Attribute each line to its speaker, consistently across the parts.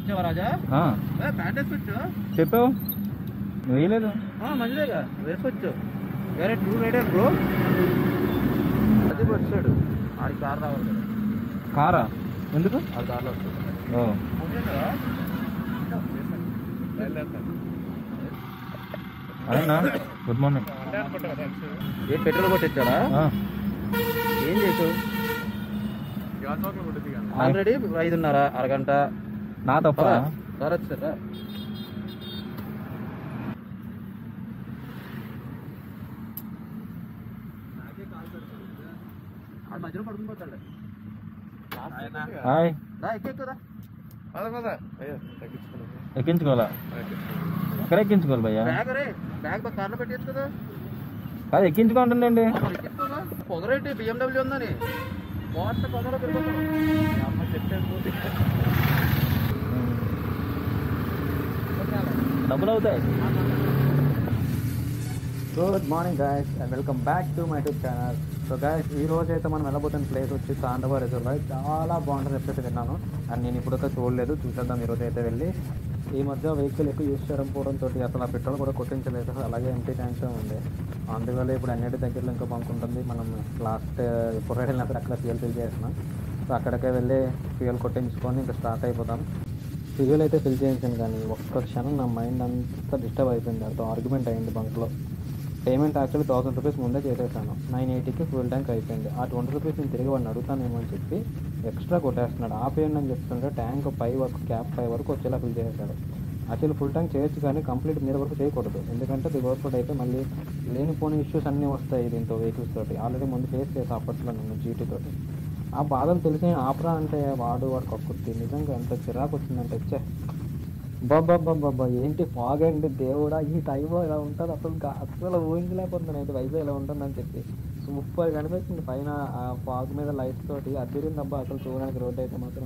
Speaker 1: వచ్చావా రాజా
Speaker 2: ఆ,
Speaker 1: ఏ, ప్యాంట్ వేసుకొచ్చు
Speaker 2: చెప్పావు నువ్వు వేయలేదు
Speaker 1: ఆ, మంచిదేగా వేసుకొచ్చు వేరే టూ రైడర్ బ్రో అది వచ్చాడు ఆడి కార్ రావాలి కదా
Speaker 2: కారా ఎందుకు
Speaker 1: ఆడి కార్లో వస్తాడు
Speaker 2: ఓ అయినా గుడ్ మార్నింగ్
Speaker 1: ఏ పెట్రోల్ కొట్టించాడా ఏం చేసావు ఆల్రెడీ ఐదున్నర అరగంట
Speaker 2: నా తప్ప
Speaker 1: సార్ వచ్చారా ఆడు మధ్యలో పడుకుని పోతాడు
Speaker 2: హాయ్
Speaker 1: రా ఎక్కెక్కుదా
Speaker 2: ఎక్కించుకోవాలా ఎక్కడ ఎక్కించుకోవాలి భయ్యా
Speaker 1: బ్యాగ్ రే బ్యాగ్ బా కార్లో పెట్టేచ్చు కదా
Speaker 2: కాదు ఎక్కించుకుంటుండండి
Speaker 1: మరి ఎక్కించుకోదా పొగరేంటి బిఎండబ్ల్యూ ఉందని మోస్ట్ పొగలో పెరుగుతాం అమ్మ చెప్పేది
Speaker 2: డబ్బులు అవుతాయి
Speaker 3: good morning guys and welcome back to my YouTube channel so guys ఈ రోజు అయితే మనం వెళ్ళబోతున్న ప్లేస్ వచ్చి తాండవ రిజర్వాయర్ చాలా బాగుంటుంది చెప్పేసి విన్నాను అండ్ నేను ఇప్పుడు చూడలేదు చూసేద్దాం ఈరోజు అయితే వెళ్ళి ఈ మధ్య వెహికల్ ఎక్కువ యూస్ చేయడం పోవడంతో అసలు ఆ పెట్రోల్ కూడా కొట్టించలేదు అలాగే ఎంటీ ట్యాంక్స్ ఉంది అందువల్ల ఇప్పుడు అన్నిటి దగ్గరలో ఇంకా బంక్ ఉంటుంది మనం లాస్ట్ ఎప్పుడు వెళ్ళినప్పుడు అక్కడ ఫ్యూయల్ ఫిల్ చేసినాం సో అక్కడికే వెళ్ళి ఫ్యూయల్ కొట్టించుకొని ఇంకా స్టార్ట్ అయిపోతాం ఫ్యూయల్ అయితే ఫిల్ చేయించాను కానీ ఒక్క క్షణం నా మైండ్ అంతా డిస్టర్బ్ అయిపోయింది దాంతో ఆర్గ్యుమెంట్ అయింది బంక్లో పేమెంట్ యాక్చువల్లీ థౌసండ్ రూపీస్ ముందే చేసేసాను నైన్ ఎయిటీకి ఫుల్ ట్యాంక్ అయిపోయింది ఆ ట్వంటీ రూపీస్ నేను తిరిగి వాడిని అడుగుతానేమో అని చెప్పి ఎక్స్ట్రా కొట్టేస్తున్నాడు ఆపేయండి అని చెప్తుంటే ట్యాంక్ పై వరకు క్యాప్ పై వరకు వచ్చేలా ఫిల్ చేసేసాడు యాక్చువల్లీ ఫుల్ ట్యాంక్ చేయొచ్చు కానీ కంప్లీట్ మీద వరకు చేయకూడదు ఎందుకంటే ఇది వర్క్ అయితే మళ్ళీ లేనిపోని ఇష్యూస్ అన్నీ వస్తాయి దీంతో వెహికల్స్ తోటి ఆల్రెడీ ముందు ఫేస్ చేసి అప్పట్లో నేను జీటీ తోటి ఆ బాధలు తెలిసి ఆపరా అంటే వాడు వాడు కక్కుర్తి నిజంగా ఎంత చిరాకు వచ్చిందంటే ఇచ్చే బాబా ఏంటి ఫాగ్ అండి దేవుడా ఈ టైంలో ఇలా ఉంటుంది అసలు గా- అసలు ఊహించలేకపోతున్నాను అయితే వైజాగ్ ఇలా ఉంటుందని చెప్పి సూపర్ కనిపిస్తుంది పైన ఆ ఫాగ్ మీద లైట్స్ తోటి అద్దరింది అబ్బా అసలు చూడడానికి రోడ్ అయితే మాత్రం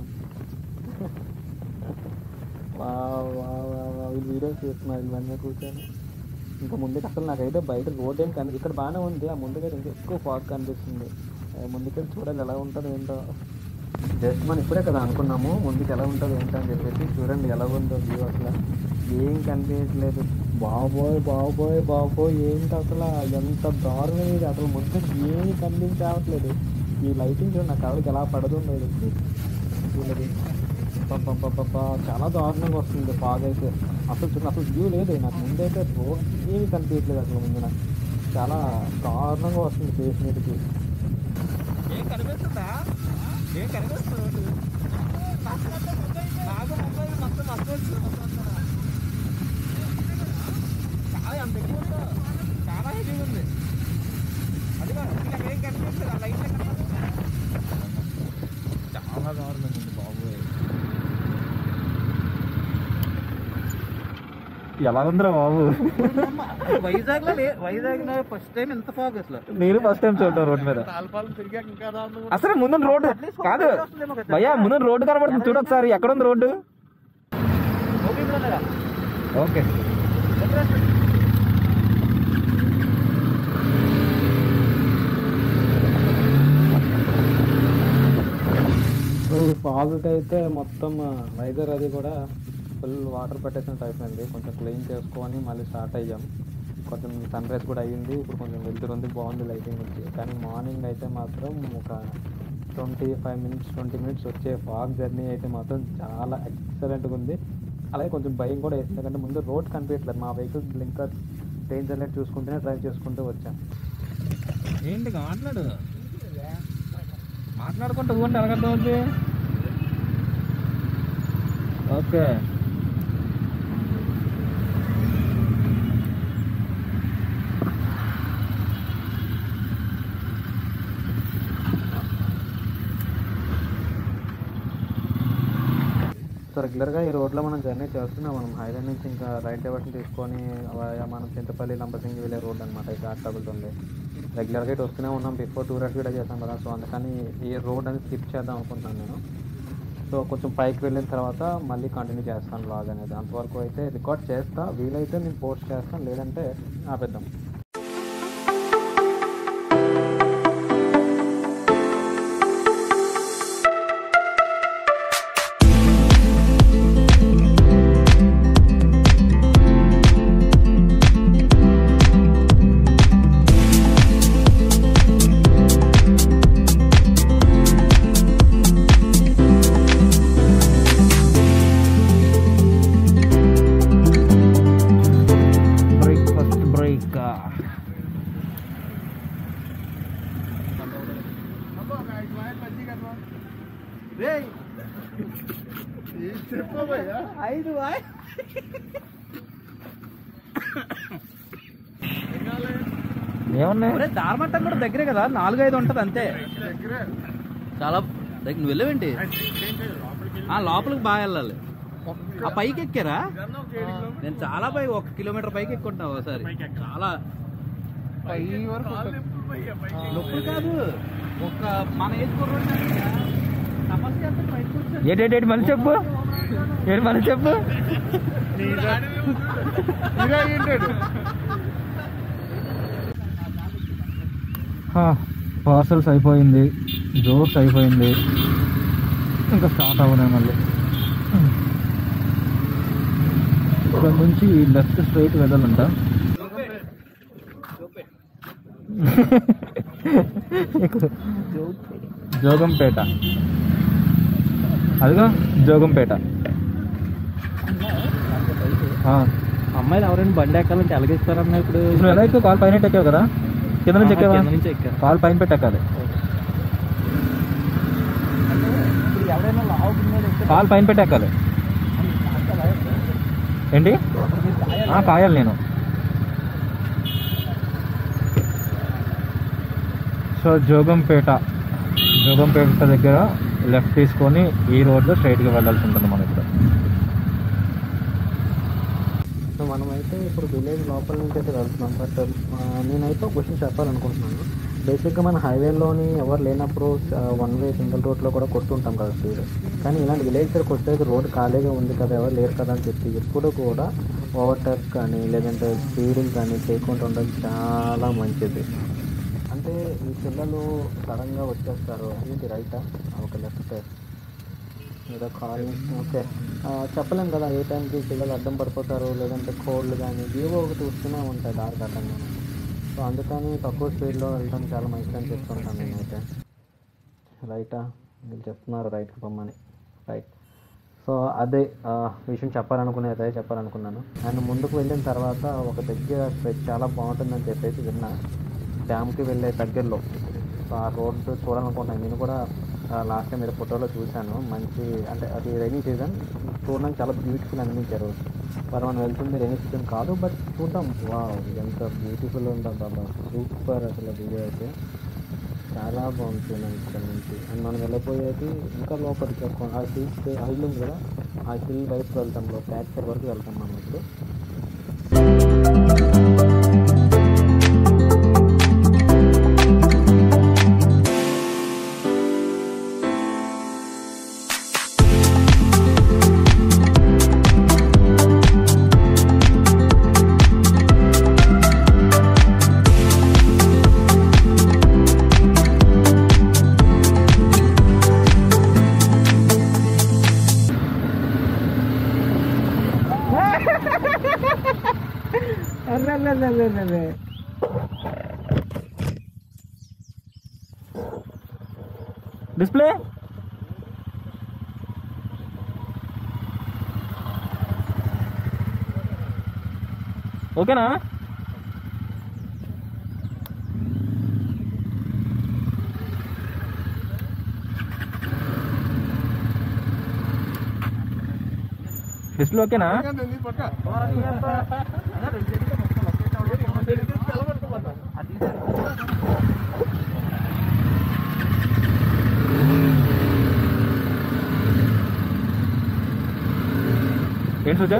Speaker 3: వావ్, వావ్, వావ్, వావ్. ఈ వీడియోస్ చూస్తున్నారు ఇవన్నీ కూర్చొని ఇంకా ముందుకు అసలు నాకైతే బయట రోడ్ ఏం కనిపి ఇక్కడ బాగానే ఉంది ఆ ముందుకైతే ఇంకా ఎక్కువ ఫాగ్ కనిపిస్తుంది ఆ ముందుకెళ్ళి చూడాలి ఎలా ఉంటుందో ఏంటో జస్ట్ మనం ఇప్పుడే కదా అనుకున్నాము ముందుకు ఎలా ఉంటుందో ఏంటో అని చెప్పేసి చూడండి ఎలా ఉందో వ్యూ అసలు ఏం కనిపించట్లేదు బాబోయ్ బాబోయ్ బాబోయ్ ఏంటి అసలు ఎంత దారుణం ఇది అసలు ముందు ఏమి కనిపించట్లేదు ఈ లైటింగ్ చూడండి నా కళ్ళకి ఎలా పడుతుందో ఇది వీళ్ళది పప్ప చాలా దారుణంగా వస్తుంది ఫాగ్ అయితే అసలు చూడండి అసలు వ్యూ లేదు నాకు ముందైతే రోడ్ ఏమి కనిపించట్లేదు అసలు ముందు నాకు చాలా దారుణంగా వస్తుంది ఫేస్ మీదకి
Speaker 1: ఏం కనిపిస్తుందా ఏం కనిపిస్తుంది నాకు ముంబై మొత్తం మస్తు చాలా అంత ఎక్కువ ఉందో చాలా హెవీ ఉంది అది కాదు ఏం కనిపిస్తుంది ఆ లైట్
Speaker 2: చాలా దారుణంగా ఉంది బాబోయ్ ఎలా ఉందిరా బాబు
Speaker 1: వైజాగ్ లో వైజాగ్ లో ఫస్ట్ టైం ఎంత ఫాగ్ అసలు
Speaker 2: నేను ఫస్ట్ టైం చూడటం రోడ్ మీద అసలు ముందు రోడ్డు కాదు భయ్యా ముందు రోడ్డు కనబడుతుంది చూడు ఒకసారి ఎక్కడ ఉంది రోడ్డు ఓకే
Speaker 3: ఫాగ్ అయితే మొత్తం వైజాగ్ అది కూడా ఫుల్ వాటర్ పెట్టేసినట్టు అయిపోయింది కొంచెం క్లీన్ చేసుకొని మళ్ళీ స్టార్ట్ అయ్యాం కొంచెం సన్ రైజ్ కూడా అయ్యింది ఇప్పుడు కొంచెం వెళ్తురు ఉంది బాగుంది లైటింగ్ వచ్చి కానీ మార్నింగ్ అయితే మాత్రం ఒక twenty five minutes twenty minutes వచ్చే ఫాగ్ జర్నీ అయితే మాత్రం చాలా ఎక్సలెంట్గా ఉంది అలాగే కొంచెం భయం కూడా వేసింది ఎందుకంటే ముందు రోడ్ కనిపించట్లేదు మా వెహికల్ బ్లింకర్ డేంజర్ లైట్ చూసుకుంటూనే డ్రైవ్ చేసుకుంటూ వచ్చాం
Speaker 2: ఏంటి మాట్లాడు మాట్లాడుకుంటూ ఊంటే ఎలాగవుతుంది ఓకే
Speaker 3: సో రెగ్యులర్గా ఈ రోడ్లో మనం జర్నీ చేస్తున్నాం మనం హైవే నుంచి ఇంకా రైట్ డైవర్షన్ తీసుకొని వా- మనం చింతపల్లి లంబసింగి వెళ్ళే రోడ్ అనమాట ఈ ఘాట్ తగులుతుంది రెగ్యులర్గా ఇటు వస్తూనే ఉన్నాం బిఫోర్ టూ రన్స్ కూడా చేస్తాం కదా సో అందుకని ఈ రోడ్ అనేది స్కిప్ చేద్దాం అనుకుంటున్నాను నేను సో కొంచెం పైకి వెళ్ళిన తర్వాత మళ్ళీ కంటిన్యూ చేస్తాను లాగ్ అనేది అంతవరకు అయితే రికార్డ్ చేస్తా వీలైతే నేను పోస్ట్ చేస్తాను లేదంటే ఆపేద్దాం
Speaker 1: ఐదు
Speaker 2: ఏమున్నాయి
Speaker 1: దారమట్టం కూడా దగ్గరే కదా నాలుగు ఐదు ఉంటది అంతే చాలా దగ్గర నువ్వు వెళ్ళవేంటి ఆ లోపలికి బాగా వెళ్ళాలి ఆ పైకి ఎక్కారా నేను చాలా పై ఒక కిలోమీటర్ పైకి ఎక్కుంటా ఒకసారి చాలా నొప్పులు కాదు ఒక మన ఏజ్ కుర్రోడు సమస్య అంటే బయటకు వచ్చాడు.
Speaker 2: ఏటేటేటి మళ్ళీ చెప్పు ఏంటి మళ్ళీ చెప్పు పార్సల్స్ అయిపోయింది జోక్స్ అయిపోయింది ఇంకా స్టార్ట్ అవునాయి మళ్ళీ ఇక్కడ నుంచి లెఫ్ట్ స్ట్రైట్ వెళ్ళాలంట ఇక్కడ జోగంపేట అదిగో జోగంపేట ఆ.
Speaker 1: అమ్మాయిలు ఎవరైనా బండి ఎక్కాలంటే ఎలాగిస్తారన్నా ఇప్పుడు
Speaker 2: ఇప్పుడు ఎలా ఎక్కువ కాల్ పైన ఎక్కావు కదా కింద నుంచి ఎక్కావా
Speaker 1: కింద నుంచి ఎక్కాను
Speaker 2: కాల్ పైన పెట్టి ఎక్కాలి
Speaker 1: ఇప్పుడు ఎవరైనా లావు మీద ఎక్కితే
Speaker 2: కాల్ పైన పెట్టి ఎక్కాలి ఏంటి ఆ, కాయాలి నేను సో జోగంపేట జోగంపేట దగ్గర లెఫ్ట్ తీసుకొని ఈ రోడ్లో స్ట్రైట్గా వెళ్ళాల్సి ఉంటుంది మనం ఇప్పుడు
Speaker 3: సో మనమైతే ఇప్పుడు విలేజ్ లోపల నుంచి అయితే వెళ్తున్నాం బట్ నేనైతే ఒక క్వశ్చన్ చెప్పాలనుకుంటున్నాను బేసిక్గా మన హైవేలోని ఎవరు లేనప్పుడు వన్ వే సింగిల్ రోడ్లో కూడా కొట్టుంటాం కదా స్పీడ్ కానీ ఇలాంటి విలేజ్ దగ్గరకు వచ్చేసరికి రోడ్ ఖాళీగా ఉంది కదా ఎవరు లేరు కదా అని చెప్పి ఎప్పుడు కూడా ఓవర్టేక్ కానీ లేదంటే స్పీడింగ్ కానీ చేయకుండా ఉండడం చాలా మంచిది అంటే ఈ పిల్లలు సడన్గా వచ్చేస్తారు ఏంటి రైటా ఒక లెఫ్ట్ ఏదో కాల్ ఓకే ఆ, చెప్పలేం కదా ఏ టైంకి పిల్లలు అడ్డం పడిపోతారు లేదంటే కోల్డ్ కానీ ఏవో ఒకటి వస్తూనే ఉంటాయి దారి కట్టంగా సో అందుకని తక్కువ స్పీడ్లో వెళ్ళడం చాలా మంచిదని చెప్తుంటాను నేనైతే రైటా వీళ్ళు చెప్తున్నారు రైట్కి పొమ్మని రైట్ సో అదే ఆ, విషయం చెప్పాలనుకునేది అదే చెప్పాలనుకున్నాను అండ్ ముందుకు వెళ్ళిన తర్వాత ఒక దగ్గర స్ట్రెచ్ చాలా బాగుంటుందని చెప్పేసి విన్నా డ్యామ్కి వెళ్ళే దగ్గరలో సో ఆ రోడ్డు చూడాలనుకుంటున్నాను నేను కూడా లాస్ట్ టైం మీరు ఫోటోలో చూశాను మంచి అంటే అది రైనీ సీజన్ చూడడానికి చాలా బ్యూటిఫుల్ అనిపించారు మరి మనం వెళ్తుంది రైనీ సీజన్ కాదు బట్ చూద్దాం వా ఎంత బ్యూటిఫుల్ ఉందో బాబా సూపర్ అసలు వీడియో అయితే చాలా బాగుంటుంది ఇక్కడ నుంచి అండ్ మనం వెళ్ళిపోయేది ఇంకా లోపలికి ఒక ఆ హిల్ ఆ హిల్ ఉంది కదా ఆ హిల్ వైపు వెళ్తాం లో క్యాచర్ వరకు వెళ్తాం మనం ఇప్పుడు
Speaker 2: డిస్ప్లే ఓకేనా డిస్ప్లే ఓకేనా ఏంటి సుజా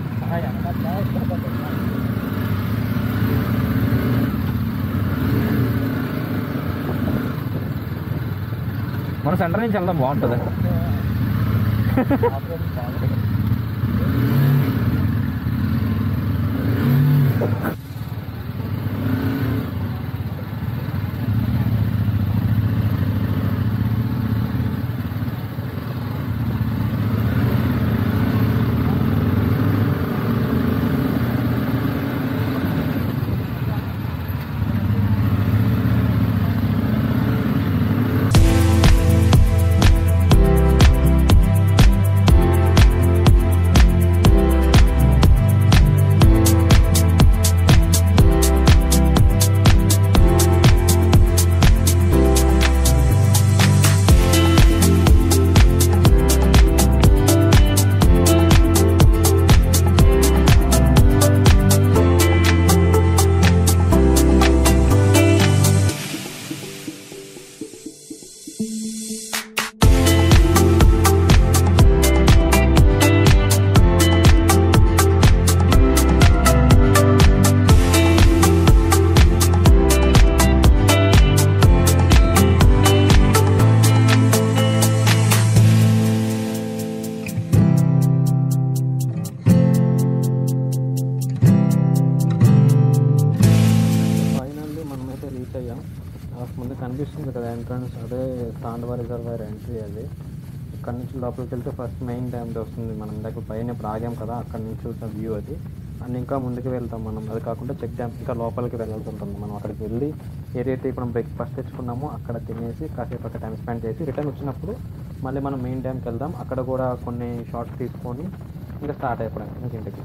Speaker 2: మన సెంటర్ నుంచి వెళ్దాం బాగుంటుంది
Speaker 3: ముందు కనిపిస్తుంది కదా ఎంట్రన్స్ అదే తాండవ రిజర్వాయర్ ఎంట్రీ అది ఇక్కడ నుంచి లోపలికి వెళ్తే ఫస్ట్ మెయిన్ డ్యామ్ వస్తుంది మనం ఇందాక పైన ఇప్పుడు ఆగాం కదా అక్కడ నుంచి చూసిన వ్యూ అది అండ్ ఇంకా ముందుకు వెళ్తాం మనం అది కాకుండా చెక్ డ్యామ్ ఇంకా లోపలికి వెళ్ళాల్సి ఉంటుంది మనం అక్కడికి వెళ్ళి ఏదైతే ఇప్పుడు బ్రేక్ఫాస్ట్ తెచ్చుకున్నామో అక్కడ తినేసి కాసేపు అక్కడ టైం స్పెండ్ చేసి రిటర్న్ వచ్చినప్పుడు మళ్ళీ మనం మెయిన్ డ్యామ్కి వెళ్దాం అక్కడ కూడా కొన్ని షార్ట్స్ తీసుకొని ఇంకా స్టార్ట్ అయిపోవడం ఇంక ఇంటికి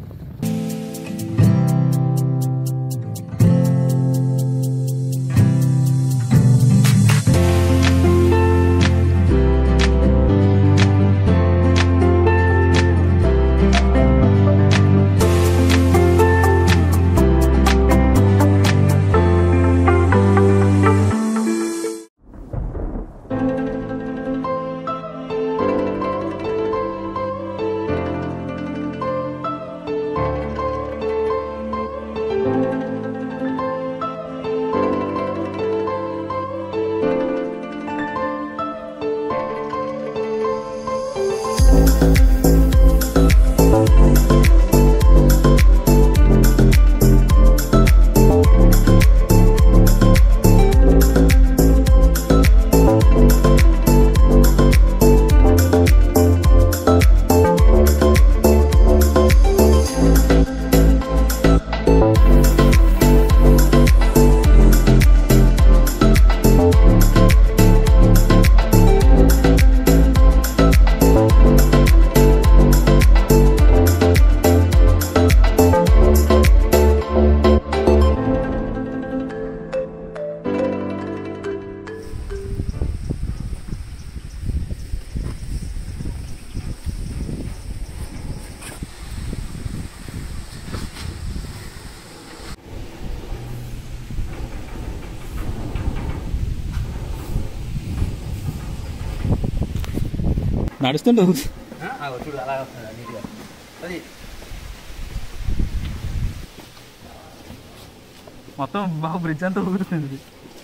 Speaker 2: నడుస్తుంటే
Speaker 1: చూడు అలా వస్తుంది నీట్గా అది
Speaker 2: మొత్తం బాగా బ్రిడ్జ్ అంతా ఊగుతుంది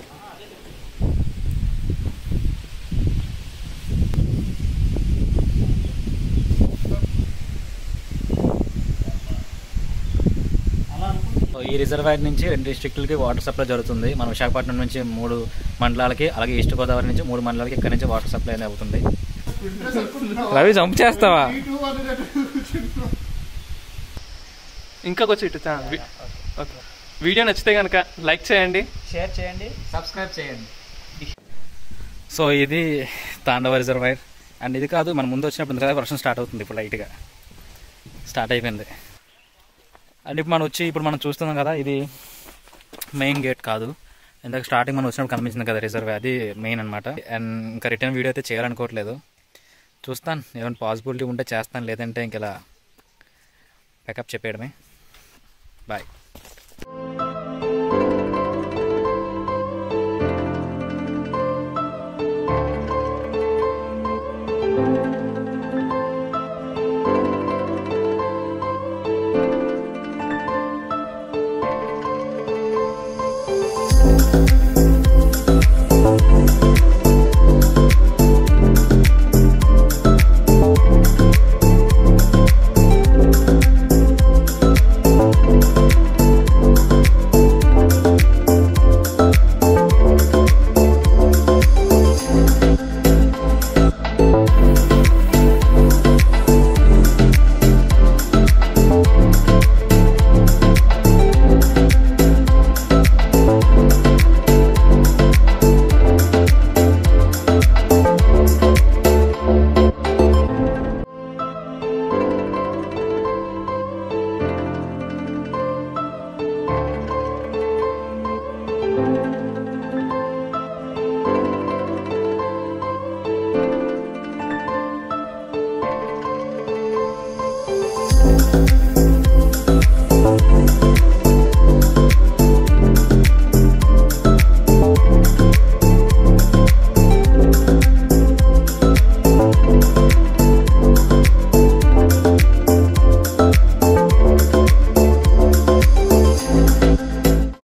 Speaker 4: ఈ రిజర్వాయర్ నుంచి రెండు డిస్ట్రిక్టులకి వాటర్ సప్లై జరుగుతుంది మన విశాఖపట్నం నుంచి మూడు మండలాలకి అలాగే ఈస్ట్ గోదావరి నుంచి మూడు మండలాలకి ఇక్కడ నుంచి వాటర్ సప్లై అనేది అవుతుంది
Speaker 2: రవి జంప్ చేస్తావా ఇంకా కొంచెం ఇటు చా- వి- ఓకే. వీడియో నచ్చితే కనుక లైక్ చేయండి
Speaker 4: షేర్ చేయండి సబ్స్క్రైబ్ చేయండి సో ఇది తాండవ రిజర్వాయర్ అండ్ ఇది కాదు మన ముందు వచ్చినప్పుడు ఇంతగా వర్షం స్టార్ట్ అవుతుంది ఇప్పుడు లైట్గా స్టార్ట్ అయిపోయింది అండ్ ఇప్పుడు మనం వచ్చి ఇప్పుడు మనం చూస్తున్నాం కదా ఇది మెయిన్ గేట్ కాదు ఇందాక స్టార్టింగ్ మనం వచ్చినప్పుడు కనిపించింది కదా రిజర్వ్ అది మెయిన్ అనమాట అండ్ ఇంకా రిటర్న్ వీడియో అయితే చేయాలనుకోవట్లేదు చూస్తాను ఏమైనా పాసిబిలిటీ ఉంటే చేస్తాను లేదంటే ఇంక ఇలా ప్యాకప్ చెప్పేయడమే బాయ్